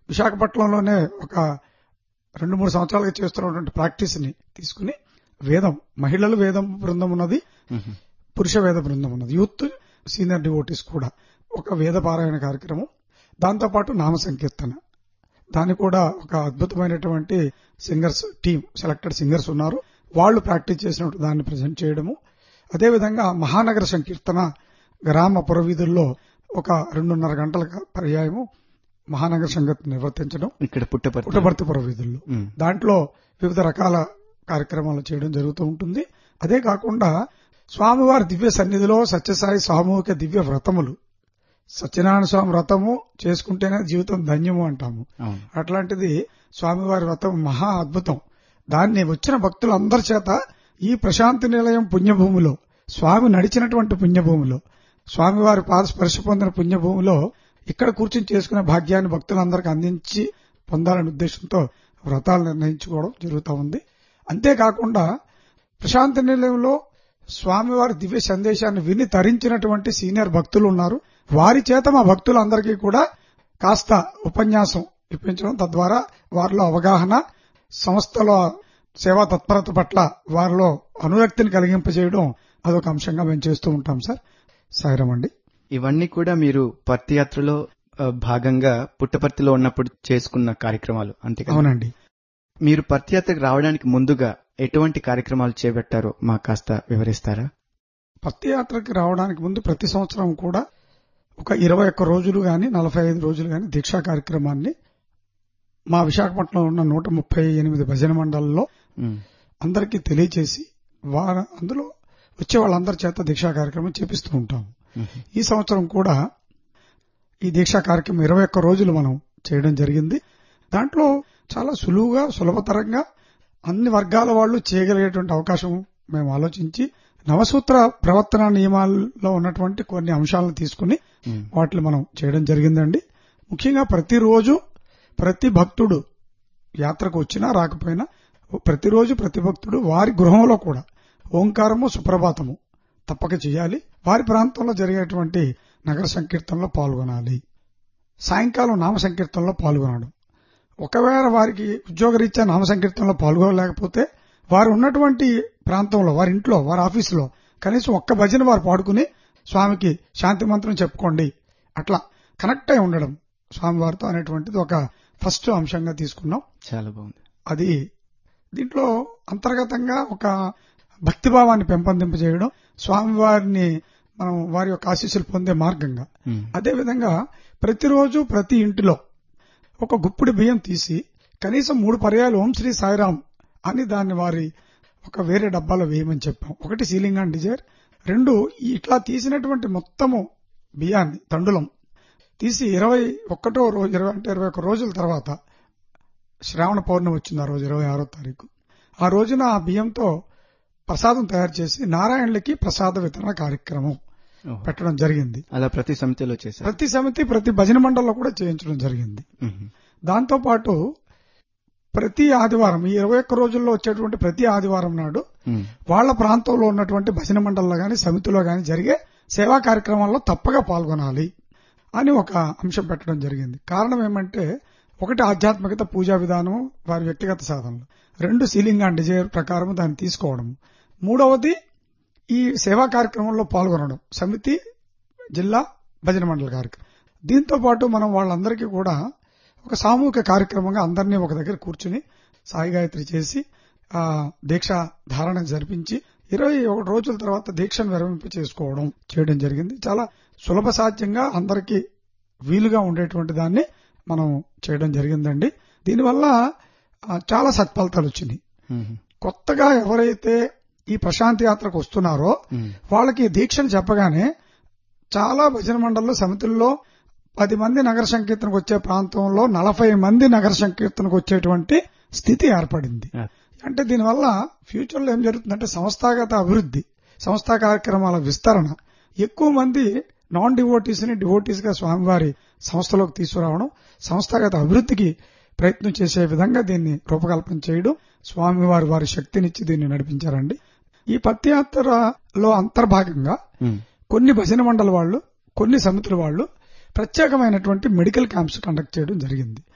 విశాఖపట్నంలోనే ఒక రెండు మూడు సంవత్సరాలుగా చేస్తున్నటువంటి ప్రాక్టీస్ ని తీసుకుని వేదం మహిళలు వేదం బృందం ఉన్నది మ్మ్. పురుష వేద బృందం ఉన్నది యూత్ సీనియర్ డివోటీస్ కూడా ఒక వేద పారాయణ కార్యక్రమం దాంతోపాటు నామ సంకీర్తన దాన్ని కూడా ఒక అద్భుతమైనటువంటి సింగర్స్ టీం సెలెక్టెడ్ సింగర్స్ ఉన్నారు వాళ్ళు ప్రాక్టీస్ చేసినట్టు దాన్ని ప్రజెంట్ చేయడము అదేవిధంగా మహానగర సంకీర్తన గ్రామ పురవీధుల్లో ఒక రెండున్నర గంటల పర్యాయము మహానగర సంకీర్తన నిర్వర్తించడం ఇక్కడ పుట్టపర్తి పుట్టపర్తి పురవీధుల్లో మ్మ్. దాంట్లో వివిధ రకాల కార్యక్రమాలు చేయడం జరుగుతూ ఉంటుంది అదే కాకుండా స్వామివారి దివ్య సన్నిధిలో సత్యసాయి సామూహిక దివ్య వ్రతములు సత్యనారాయణ స్వామి వ్రతము చేసుకుంటేనే జీవితం ధన్యము అంటాము అవును అట్లాంటిది స్వామివారి వ్రతం మహా అద్భుతం దాన్ని వచ్చిన భక్తులందరి చేత ఈ ప్రశాంతి నిలయం పుణ్యభూమిలో స్వామి నడిచినటువంటి పుణ్యభూమిలో స్వామివారి పాద స్పర్శ పొందిన పుణ్యభూమిలో ఇక్కడ కూర్చుని చేసుకునే భాగ్యాన్ని భక్తులందరికీ అందించి పొందాలనే ఉద్దేశంతో వ్రతాలు నిర్ణయించుకోవడం జరుగుతూ ఉంది అంతేకాకుండా ప్రశాంతి నిలయంలో స్వామివారి దివ్య సందేశాన్ని విని తరించినటువంటి సీనియర్ భక్తులు ఉన్నారు వారి చేత మా భక్తులందరికీ కూడా కాస్త ఉపన్యాసం ఇప్పించడం తద్వారా వారిలో అవగాహన సంస్థలో సేవా తత్పరత పట్ల వారిలో అనురక్తిని కలిగింపజేయడం అదొక అంశంగా మేము చేస్తూ ఉంటాం సార్ సాయిరామ్ అండి ఇవన్నీ కూడా మీరు పర్తి యాత్రలో ఆ, భాగంగా పుట్టపర్తిలో ఉన్నప్పుడు చేసుకున్న కార్యక్రమాలు అంతే కదా అవునండి మీరు పర్తి యాత్రకు రావడానికి ముందుగా ఎటువంటి కార్యక్రమాలు చేపట్టారో మాకు కాస్త వివరిస్తారా పత్తి యాత్రకి రావడానికి ముందు ప్రతి సంవత్సరం కూడా ఒక ఇరవై ఒక్క రోజులు గాని నలభై ఐదు రోజులు గాని దీక్షా కార్యక్రమాన్ని మా విశాఖపట్నంలో ఉన్న నూట ముప్పై ఎనిమిది భజన మండలంలో మ్మ్. అందరికీ తెలియచేసి వారు అందులో వచ్చే వాళ్ళందరి చేత దీక్షా కార్యక్రమం చేపిస్తూ ఉంటాం మ్మ్. ఈ సంవత్సరం కూడా ఈ దీక్షా కార్యక్రమం ఇరవై ఒక్క రోజులు మనం చేయడం జరిగింది దాంట్లో చాలా సులువుగా సులభతరంగా అన్ని వర్గాల వాళ్ళు చేయగలిగేటువంటి అవకాశం మేము ఆలోచించి నవసూత్ర ప్రవర్తన నియమాల్లో ఉన్నటువంటి కొన్ని అంశాలను తీసుకుని మ్మ్. వాటిని మనం చేయడం జరిగిందండి ముఖ్యంగా ప్రతిరోజు ప్రతి భక్తుడు యాత్రకు వచ్చినా రాకపోయినా ప్రతిరోజు ప్రతి భక్తుడు వారి గృహంలో కూడా ఓంకారము సుప్రభాతము తప్పక చేయాలి వారి ప్రాంతంలో జరిగేటువంటి నగర సంకీర్తనలో పాల్గొనాలి సాయంకాలం నామ సంకీర్తనలో పాల్గొనడం ఒకవేళ వారికి ఉద్యోగరీత్యా నామ సంకీర్తనలో పాల్గొనలేకపోతే వారు ఉన్నటువంటి ప్రాంతంలో వారి ఇంట్లో వారి ఆఫీసులో కనీసం ఒక్క భజన వారు పాడుకుని స్వామికి శాంతి మంత్రం చెప్పుకోండి అట్లా కనెక్ట్ అయి ఉండడం స్వామివారితో అనేటువంటిది ఒక ఫస్ట్ అంశంగా తీసుకున్నాం చాలా బాగుంది అది దీంట్లో అంతర్గతంగా ఒక భక్తిభావాన్ని పెంపొందింపజేయడం స్వామివారిని మనం వారి యొక్క ఆశీస్సులు పొందే మార్గంగా మ్మ్. అదేవిధంగా ప్రతిరోజు ప్రతి ఇంటిలో ఒక గుప్పిడి బియ్యం తీసి కనీసం మూడు పర్యాలు ఓం శ్రీ సాయిరాం అని దాన్ని వారి ఒక వేరే డబ్బాలో వేయమని చెప్పాం ఒకటి సీలింగ్ అండ్ డిజైర్ రెండు ఈ ఇట్లా తీసినటువంటి మొత్తము బియ్యాన్ని తండులం తీసి ఇరవై ఒక్కటో రోజు ఇరవై అంటే ఇరవై ఒక్క రోజుల తర్వాత శ్రావణ పౌర్ణమి వచ్చింది ఆ రోజు ఇరవై ఆరో తారీఖు ఆ రోజున ఆ బియ్యంతో ప్రసాదం తయారు చేసి నారాయణులకి ప్రసాద వితరణ కార్యక్రమం ఓహో. పెట్టడం జరిగింది అలా ప్రతి సమితిలో చేశారు ప్రతి సమితి ప్రతి భజన మండలిలో కూడా చేయించడం జరిగింది మ్మ్. దాంతో పాటు ప్రతి ఆదివారం ఈ ఇరవై ఒక్క రోజుల్లో వచ్చేటువంటి ప్రతి ఆదివారం నాడు మ్మ్. వాళ్ళ ప్రాంతంలో ఉన్నటువంటి భజన మండలిలో గాని సమితిలో గాని జరిగే సేవా కార్యక్రమాల్లో తప్పగా పాల్గొనాలి అని ఒక అంశం పెట్టడం జరిగింది కారణం ఏమంటే ఒకటి ఆధ్యాత్మికత పూజా విధానం వారి వ్యక్తిగత సాధనలు రెండు సీలింగ్ అండ్ డిజైర్ ప్రకారం దాన్ని తీసుకోవడం మూడవది ఈ సేవా కార్యక్రమంలో పాల్గొనడం సమితి జిల్లా భజన మండలి కార్యక్రమం దీంతో పాటు మనం వాళ్ళందరికీ కూడా ఒక సామూహిక కార్యక్రమంగా అందరినీ ఒక దగ్గర కూర్చుని సాయి గాయత్రి చేసి ఆ దీక్ష ధారణ జరిపించి ఇరవై ఒకటి రోజుల తర్వాత దీక్షను విరమింప చేసుకోవడం చేయడం జరిగింది చాలా సులభ సాధ్యంగా అందరికీ వీలుగా ఉండేటువంటి దాన్ని మనం చేయడం జరిగిందండి దీనివల్ల ఆ, చాలా సత్ఫలితాలు వచ్చినాయి మ్మ్. కొత్తగా ఎవరైతే ఈ ప్రశాంతి యాత్రకు వస్తున్నారో మ్మ్. వాళ్ళకి దీక్షను చెప్పగానే చాలా భజన మండళ్ళు సమితుల్లో పది మంది నగర సంకీర్తనకు వచ్చే ప్రాంతంలో నలభై మంది నగర సంకీర్తనకు వచ్చేటువంటి స్థితి ఏర్పడింది ఆ. అంటే దీనివల్ల ఫ్యూచర్ లో ఏం జరుగుతుందంటే సంస్థాగత అభివృద్ధి సంస్థా కార్యక్రమాల విస్తరణ ఎక్కువ మంది నాన్ డివోటీస్ ని డివోటీస్ గా స్వామివారి సంస్థలోకి తీసుకురావడం సంస్థాగత అభివృద్ధికి ప్రయత్నం చేసే విధంగా దీన్ని రూపకల్పన చేయడం స్వామివారి వారి శక్తినిచ్చి దీన్ని నడిపించారండి ఈ పత్యాత్రలో అంతర్భాగంగా మ్మ్. కొన్ని భజన మండలి వాళ్ళు కొన్ని సమితుల వాళ్ళు ప్రత్యేకమైనటువంటి మెడికల్ క్యాంప్స్ కండక్ట్ చేయడం జరిగింది